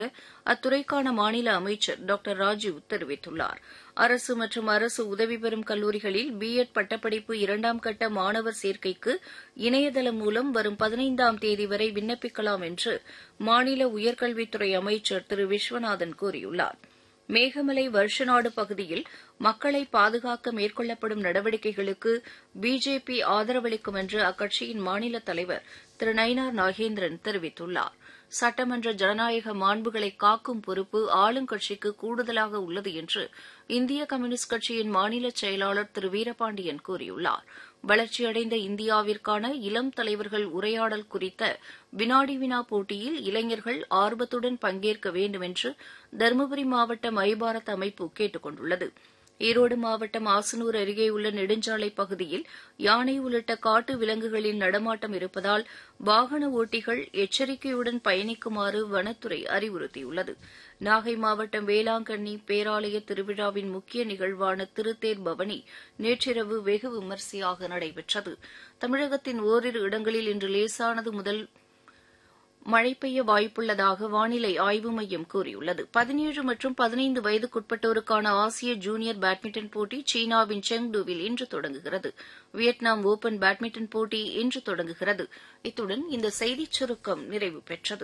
அத்துறைக்கான மாநில அமைச்சர் டாக்டர் ராஜீவ் தெரிவித்துள்ளார் அரசு மற்றும் அரசு உதவி பெறும் கல்லூரிகளில் பி எட் பட்டப்படிப்பு இரண்டாம் கட்ட மாணவர் சேர்க்கைக்கு இணையதளம் மூலம் வரும் பதினைந்தாம் தேதி வரை விண்ணப்பிக்கலாம் என்று மாநில உயர்கல்வித்துறை அமைச்சர் திரு விஸ்வநாதன் கூறியுள்ளார் மேகமலை வருஷநாடு பகுதியில் மக்களை பாதுகாக்க மேற்கொள்ளப்படும் நடவடிக்கைகளுக்கு பிஜேபி ஆதரவளிக்கும் என்று அக்கட்சியின் மாநில தலைவர் திரு நயினார் நாகேந்திரன் தெரிவித்துள்ளார் சட்டமன்ற ஜனநாயக மாண்புகளை காக்கும் பொறுப்பு ஆளுங்கட்சிக்கு கூடுதலாக உள்ளது என்று இந்திய கம்யூனிஸ்ட் கட்சியின் மாநில செயலாளர் திரு வீரபாண்டியன் கூறியுள்ளார் வளர்ச்சியடைந்த இந்தியாவிற்கான இளம் தலைவர்கள் உரையாடல் குறித்த வினாடி வினா போட்டியில் இளைஞர்கள் ஆர்வத்துடன் பங்கேற்க வேண்டும் என்று தருமபுரி மாவட்ட மைபாரத் அமைப்பு கேட்டுக் கொண்டுள்ளது ஈரோடு மாவட்டம் ஆசனூர் அருகே உள்ள நெடுஞ்சாலை பகுதியில் யானை உள்ளிட்ட காட்டு விலங்குகளின் நடமாட்டம் இருப்பதால் வாகன ஓட்டிகள் எச்சரிக்கையுடன் பயணிக்குமாறு வனத்துறை அறிவுறுத்தியுள்ளது நாகை மாவட்டம் வேளாங்கண்ணி பேராலய திருவிழாவின் முக்கிய நிகழ்வான திருத்தேர் பவனி நேற்றிரவு வெகு விமரிசையாக நடைபெற்றது தமிழகத்தின் ஓரிரு இடங்களில் இன்று லேசானது முதல் மழை பெய்ய வாய்ப்புள்ளதாக வானிலை ஆய்வு மையம் கூறியுள்ளது பதினேழு மற்றும் பதினைந்து வயதுக்குட்பட்டோருக்கான ஆசிய ஜூனியர் பேட்மிண்டன் போட்டி சீனாவின் செங்டூவில் இன்று தொடங்குகிறது வியட்நாம் ஒபன் பேட்மிண்டன் போட்டி இன்று தொடங்குகிறது இத்துடன் இந்த செய்திச் சுருக்கம் நிறைவு பெற்றது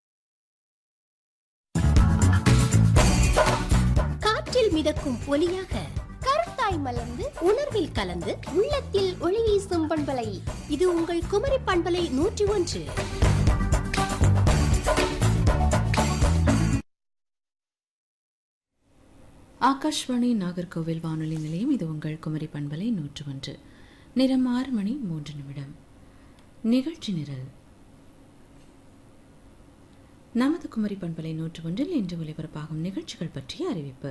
காற்றில் மிதக்கும் ஒலியாக கருத்தாய் மலர்ந்து உணர்வில் கலந்து உள்ளத்தில் ஒளி வீசும் பண்பலை இது உங்கள் குமரி பண்பலை நூற்றி ஒன்று ஆகாஷ்வாணி நாகர்கோவில் வானொலி நிலையம் இது உங்கள் குமரி பண்பலை நூற்று ஒன்று நிறம் ஆறு மணி மூன்று நிமிடம் நிகழ்ச்சி நிரல் நமது குமரி பண்பலை நூற்று ஒன்றில் இன்று ஒலிபரப்பாகும் நிகழ்ச்சிகள் பற்றிய அறிவிப்பு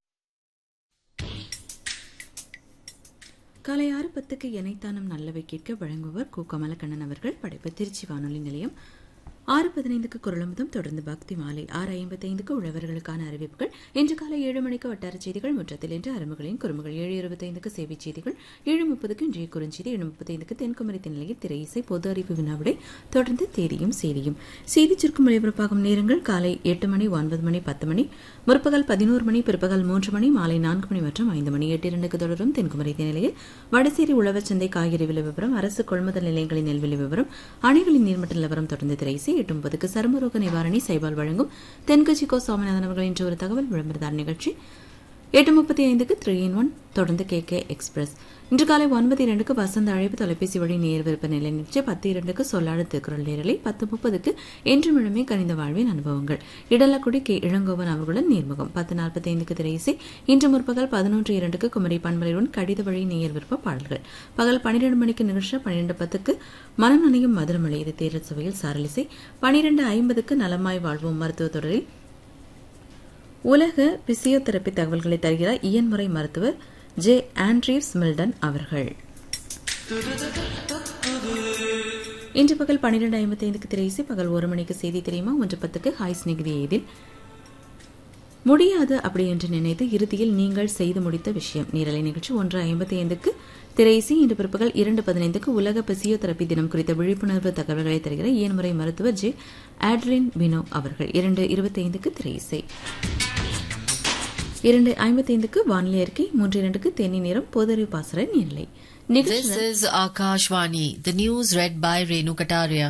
காலை ஆறு பத்துக்கு இணைத்தானம் நல்லவை கேட்க வழங்குவர் கு கமலக்கண்ணன் அவர்கள் படைப்பு திருச்சி வானொலி நிலையம் ஆறு பதினைந்துக்கு குரலமுதம் தொடர்ந்து பக்தி மாலை ஆறு ஐம்பத்தைந்துக்கு உழவர்களுக்கான அறிவிப்புகள் இன்று காலை ஏழு மணிக்கு வட்டார செய்திகள் முற்றத்தில் இன்று அரும்புகளின் குறும்புகள் ஏழு இருபத்தைந்துக்கு சேவை செய்திகள் ஏழு முப்பதுக்கு இன்றைய குறுஞ்செய்தி ஏழு முப்பத்தைந்துக்கு தென்குமரி நிலையில் திரை இசை பொது அறிவு வினாவிடை தொடர்ந்து தேதியும் செய்தியும் செய்தி சுருக்கம் ஒளிபரப்பாகும் நேரங்கள் காலை எட்டு மணி ஒன்பது மணி பத்து மணி முற்பகல் பதினோரு மணி பிற்பகல் மூன்று மணி மாலை நான்கு மணி மற்றும் ஐந்து மணி எட்டு இரண்டுக்கு தொடரும் தென்குமரி நிலையில் வடசேரி உழவர் சந்தை காய்கறி விலை விவரம் அரசு கொள்முதல் நிலையங்களின் நெல்விலை விவரம் அணைகளின் நீர்மட்ட நிலவரம் தொடர்ந்து திரை இசை எட்டு முப்பதுக்கு சருமரோக நிவாரணி சைபால் வழங்கும் தென்கட்சி கோ சுவாமிநாதன் அவர்கள் இன்று ஒரு தகவல் விளம்பரதார் நிகழ்ச்சி எட்டு முப்பத்தி ஐந்துக்கு த்ரீ இன் ஒன் தொடர்ந்து கே கே எக்ஸ்பிரஸ் இன்று காலை ஒன்பது இரண்டுக்கு வசந்த அழைப்பு தொலைபேசி வழி நேர் விருப்ப நிலை நிகழ்ச்சி பத்து இரண்டுக்கு சொல்லாடு திருக்குறள் நேரலை பத்து முப்பதுக்கு என்று மிழமே கணித வாழ்வின் அனுபவங்கள் இடலக்குடி கே இளங்கோவன் அவர்களுடன் நேர்முகம் பத்து நாற்பத்தி ஐந்துக்கு திரையிசை இன்று முற்பகல் பதினொன்று இரண்டுக்கு குமரி பண்பலையுடன் கடித வழி நேயர் விருப்ப பாடல்கள் பகல் பனிரெண்டு மணிக்கு நிகழ்ச்சி பன்னிரண்டு பத்துக்கு மனம் நனையும் மதுரமலை இது தேர்தல் சபையில் சாரலிசை பனிரெண்டு ஐம்பதுக்கு நலமாய் வாழ்வோம் மருத்துவ தொடரில் உலக பிசியோதெரப்பி தகவல்களை தருகிறார் இயன்முறை மருத்துவர் ஜே ஆண்ட்ரீவ்ஸ் மில்டன் அவர்கள் இன்று பகல் பன்னிரண்டு ஐம்பத்தி ஐந்துக்கு திரையிசை பகல் ஒரு மணிக்கு செய்தி தெரியுமா ஒன்று பத்துக்கு ஹாய் ஸ்நேகிதி இதில் முடியாது அப்படி என்று நினைத்து இறுதியில் நீங்கள் செய்து முடித்த விஷயம் நீரலை நிகழ்ச்சி ஒன்று ஐம்பத்தி ஐந்துக்கு திரைசி இன்று பிற்பகல் இரண்டு பதினைந்துக்கு உலக பிசியோதெரப்பி தினம் குறித்த விழிப்புணர்வு தகவல்களை தருகிற இயன்முறை மருத்துவர் ஜே ஆட்ரின் பினோ அவர்கள் இரண்டு இருபத்தி ஐந்துக்கு திரையிசை இரண்டு ஐம்பத்தைந்துக்கு வானிலை அறிக்கை மூன்று இரண்டுக்கு தென்னி நேரம் பொதறிவு பாசற நிலை This is Akashvani, the news read by Renu Kataria.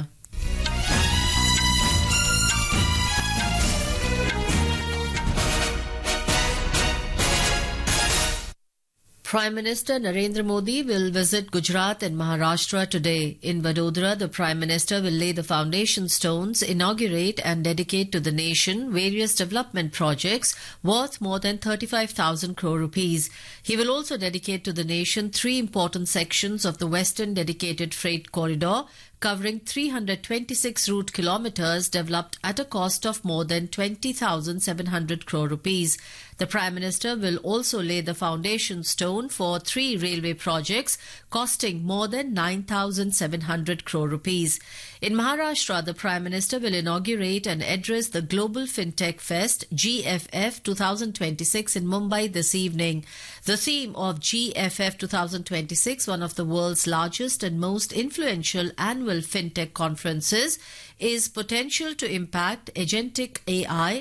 Prime Minister Narendra Modi will visit Gujarat and Maharashtra today. In Vadodara, the Prime Minister will lay the foundation stones, inaugurate and dedicate to the nation various development projects worth more than 35,000 crore rupees. He will also dedicate to the nation three important sections of the Western Dedicated Freight Corridor, covering 326 route kilometers developed at a cost of more than 20,700 crore rupees. The Prime Minister will also lay the foundation stone for three railway projects costing more than 9,700 crore rupees. In Maharashtra, the Prime Minister will inaugurate and address the Global FinTech Fest GFF 2026 in Mumbai this evening. The theme of GFF 2026, one of the world's largest and most influential annual fintech conferences, is potential to impact agentic AI